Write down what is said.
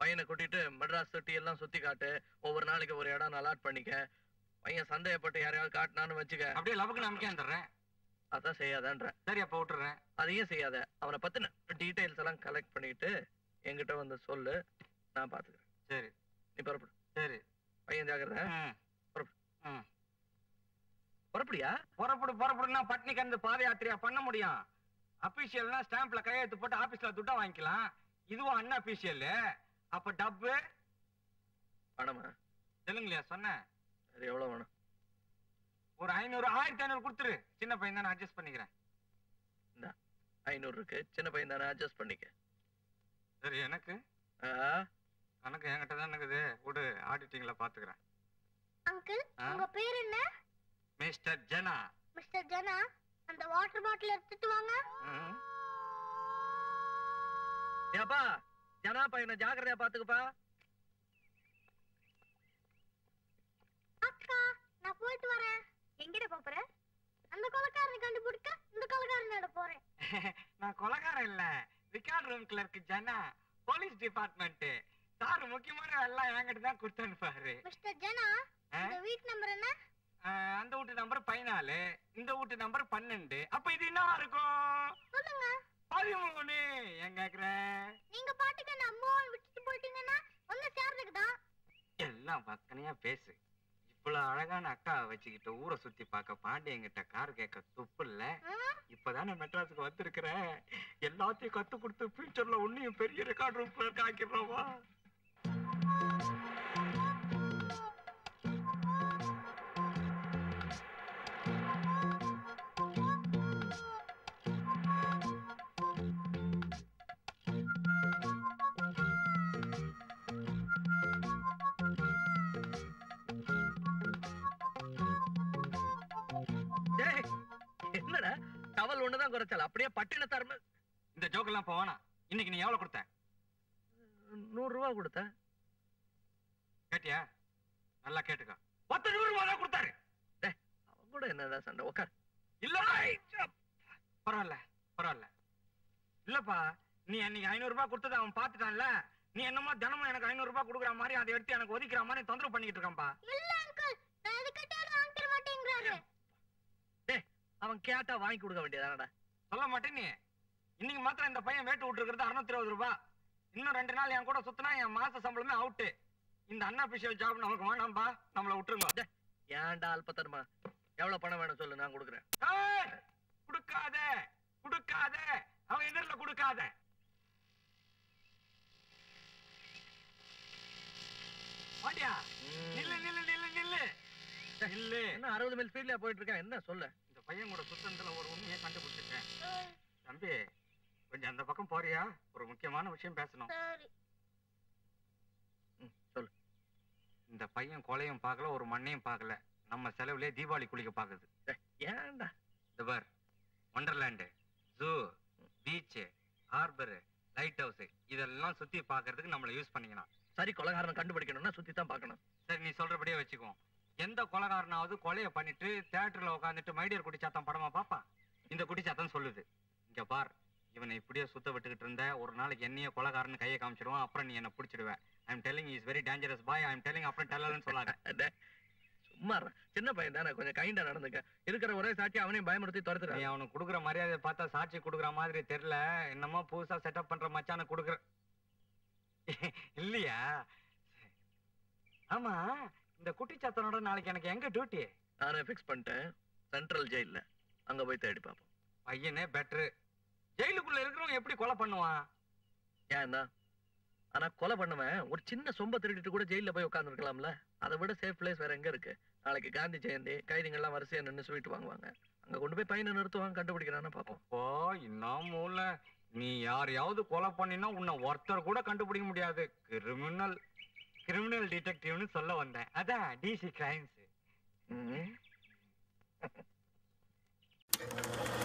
பையனை கூட்டிட்டு மெட்ராஸ் சிட்டி எல்லாம் சுத்தி காட்டு ஒவ்வொரு நாளைக்கு ஒரு இடம் அலாட் பண்ணிக்க பையன் சந்தேகப்பட்டு யாரையாவது காட்டினான்னு வச்சுக்க அப்படியே லவக்கு நம்பிக்கை வந்துடுறேன் அதான் செய்யாதன்ற சரி அப்ப விட்டுறேன் அதையும் செய்யாத அவனை பத்தின டீடைல்ஸ் எல்லாம் கலெக்ட் பண்ணிட்டு என்கிட்ட வந்து சொல்லு நான் பாத்துக்கிறேன் சரி நீ புறப்படு சரி பையன் ஜாக்கிரதை ம். ம். புறப்படியா புறப்படு புறப்படுனா பட்னி கந்து பாத யாத்திரையா பண்ண முடியும் அபிஷியல்னா ஸ்டாம்ப்ல கையெழுத்து போட்டு ஆபீஸ்ல துட்டா வாங்கிக்கலாம் இதுவும் அன் அபிஷியல் அப்ப டப்பு பணமா தெலுங்குலையா சொன்னேன் சரி எவ்வளவு வேணும் ஒரு ஐநூறு ஆயிரத்தி ஐநூறு கொடுத்துரு சின்ன பையன் தானே அட்ஜஸ்ட் பண்ணிக்கிறேன் ஐநூறு இருக்கு சின்ன பையன் தானே அட்ஜஸ்ட் பண்ணிக்க சரி எனக்கு ஆ, கணக்கு என்கிட்ட தான் இருக்குது விடு ஆடிட்டிங்ல பாத்துக்கிறேன் அங்கிள் ஆ? உங்க பேர் என்ன மிஸ்டர் ஜனா மிஸ்டர் ஜனா அந்த வாட்டர் பாட்டில் எடுத்துட்டு வாங்க ம். ஏப்பா ஜனா பையனை ஜாக்கிரதையா பாத்துக்கப்பா அக்கா நான் போயிட்டு வரேன் எங்கட போற அந்த கொலைக்காரனை கண்டுபிடிக்க இந்த கொலைக்காரனோட போறேன் நான் கொலகாரம் இல்ல record room clerk Jana police department sir முக்கியமான எல்லாம் என்கிட்ட தான் கொடுத்து அனுப்பாரு மிஸ்டர் ஜனா ஆ? இந்த வீட் நம்பர் என்ன ஆஹ், அந்த வீட்டு நம்பர் பதினாலு இந்த வீட்டு நம்பர் பன்னெண்டு அப்ப இது என்ன இருக்கும் சொல்லுங்க பதிமூணு எங்க கேக்குற நீங்க பாட்டுக்கு அந்த அம்மாவை விட்டுட்டு போயிட்டீங்கன்னா வந்து சேர்றதுக்கு தான் எல்லாம் பக்கனையா பேசு இவ்வளவு அழகான அக்காவை வச்சுக்கிட்டு ஊரை சுத்தி பார்க்க பாண்டியங்கிட்ட கார் கேட்க துப்பு இல்ல இப்பதானே மெட்ராஸுக்கு வந்திருக்கிறேன் எல்லாத்தையும் கத்து கொடுத்து ஃபியூச்சர்ல உன்னையும் பெரிய ரெக்கார்ட் ரூம் கிளர்க் ஆக்கிடுறோமா டேய் என்னடா டவல் ஒண்ணுதான் குறைச்சல் அப்படியே பட்டினத்தார் மா- இந்த ஜோக் எல்லாம் போவானா இன்னைக்கு நீ எவ்வளவு கொடுத்த நூறு ரூபா கொடுத்த கேட்டியா நல்லா கேட்டுக்க பத்து நூறு ரூபாய் தான் கொடுத்தாரு டேய் அவன் கூட என்னடா சண்டை உட்கார் இல்ல பரவாயில்ல பரவாயில்ல இல்லப்பா நீ அன்னைக்கு ஐநூறு ரூபாய் கொடுத்ததை அவன் பாத்துட்டான்ல நீ என்னமோ தினமும் எனக்கு ஐநூறு ரூபாய் கொடுக்குற மாதிரி அதை எடுத்து எனக்கு ஒதுக்குற மாதிரி தொந்தரவு பண்ணிக்கிட்டு இருக்கான்பா இல்ல அங்கிள் நான் எது கேட்டாலும் வாங்கி தர மாட்டேங்கிறாரு டேய் அவன் கேட்டா வாங்கி கொடுக்க வேண்டியதானடா சொல்ல மாட்டேன் நீ இன்னைக்கு மாத்திரம் இந்த பையன் வேட்டு விட்டுருக்கிறது அறுநூத்தி இருபது ரூபாய் இன்னும் ரெண்டு நாள் என் கூட சுத்தினா என் மாச சம்பளமே அவுட்டு இந்த அன்அபிஷியல் ஜாப் நமக்கு வேணாம்பா நம்மள விட்டுருங்க டேய், ஏன்டா அல்பத்தனமா எவ்வளவு பணம் வேணும் சொல்லு நான் கொடுக்குறேன் ஏய், கொடுக்காத கொடுக்காத அவன் எதிரில கொடுக்காத பாண்டியா நில்லு நில்லு நில்லு நில்லு நில்லு என்ன அறுபது மைல் ஸ்பீட்லயா போயிட்டு இருக்கேன் என்ன சொல்லு இந்த பையன் கூட சுத்தத்துல ஒரு உண்மையை கண்டுபிடிச்சிருக்கேன் தம்பி கொஞ்சம் அந்த பக்கம் போறியா ஒரு முக்கியமான விஷயம் பேசணும் சரி ம், சொல்லு இந்த பையன் கொலையும் பார்க்கல ஒரு மண்ணையும் பார்க்கல நம்ம செலவுலயே தீபாவளி குளிக்க பாக்குது டேய், ஏன்டா இந்த பார் wonderland zoo beach harbour lighthouse இதெல்லாம் சுத்தி பார்க்கிறதுக்கு நம்மள யூஸ் பண்ணிக்கலாம் சரி கொலகாரனை கண்டுபிடிக்கணும்னா சுத்தி தான் பார்க்கணும் சரி நீ சொல்றபடியே வச்சுக்கோ எந்த கொலைகாரனாவது கொலைய பண்ணிட்டு தியேட்டர்ல உட்காந்துட்டு மைடியர் குட்டிச்சாத்தம் படமா பாப்பா இந்த குட்டிச்சாத்தம் சொல்லுது இங்க பார் இவனை இப்படியே சுத்த விட்டுக்கிட்டு இருந்த ஒரு நாளைக்கு என்னைய கொலைகாரன்னு கையை காமிச்சிடுவான் அப்புறம் நீ என்ன பிடிச்சிடுவ I am telling is very dangerous boy I am telling அப்புறம் டெல்லன்னு சொல்லாத டேய், சும்மா இருடா. சின்ன பையன் தானே கொஞ்சம் கைண்டா நடந்துக்க இருக்கிற ஒரே சாட்சி அவனையும் பயமுறுத்தி நீ துரத்துற அவனுக்கு கொடுக்குற மரியாதையை பார்த்தா சாட்சி கொடுக்குற மாதிரி தெரியல என்னமோ புதுசா செட்டப் பண்ற மச்சான கொடுக்குற இல்லையா ஆமா இந்த குட்டிச்சாத்தனோட நாளைக்கு எனக்கு எங்க டியூட்டி நானே ஃபிக்ஸ் பண்ணிட்டேன் சென்ட்ரல் ஜெயில்ல அங்க போய் தேடி பார்ப்போம் பையனே பெட்ரு ஜெயிலுக்குள்ள இருக்கிறவன் எப்படி கொலை பண்ணுவான் ஏன்னா ஆனா கொலை பண்ணுவேன் ஒரு சின்ன சொம்ப திருடிட்டு கூட ஜெயில போய் உட்காந்துருக்கலாம்ல அதை விட சேஃப் பிளேஸ் வேற எங்க இருக்கு நாளைக்கு காந்தி ஜெயந்தி கைதிங்க எல்லாம் வரிசையா நின்னு ஸ்வீட் வாங்குவாங்க அங்க கொண்டு போய் பையனை நிறுத்துவாங்க கண்டுபிடிக்கிறான்னு பாப்போம் அப்போ இன்னும் மூல நீ யாரையாவது கொலை பண்ணினா உன்னை ஒருத்தர் கூட கண்டுபிடிக்க முடியாது கிரிமினல் கிரிமினல் டிடெக்டிவ்னு சொல்ல வந்தேன் அதான் டிசி கிரைம்ஸ் ம்.